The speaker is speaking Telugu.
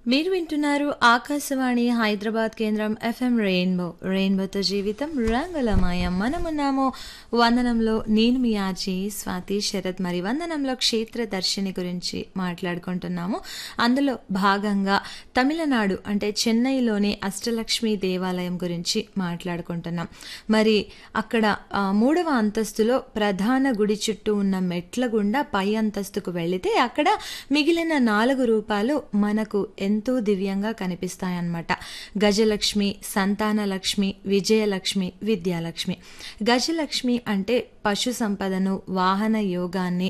మీరు వింటున్నారు ఆకాశవాణి హైదరాబాద్ కేంద్రం ఎఫ్ఎం రెయిన్బో రెయిన్బోతో జీవితం రంగులమయం మనమున్నాము వందనంలో నేను మీ ఆర్జీ స్వాతి శరత్ మరి వందనంలో క్షేత్ర దర్శిని గురించి మాట్లాడుకుంటున్నాము అందులో భాగంగా తమిళనాడు అంటే చెన్నైలోని అష్టలక్ష్మి దేవాలయం గురించి మాట్లాడుకుంటున్నాం మరి అక్కడ ఆ, మూడవ అంతస్తులో ప్రధాన గుడి చుట్టూ ఉన్న మెట్ల గుండా పై అంతస్తుకు వెళితే అక్కడ మిగిలిన నాలుగు రూపాలు మనకు ఎంతో దివ్యంగా కనిపిస్తాయన్నమాట గజలక్ష్మి సంతానలక్ష్మి విజయలక్ష్మి విద్యాలక్ష్మి గజలక్ష్మి అంటే పశు సంపదను వాహన యోగాన్ని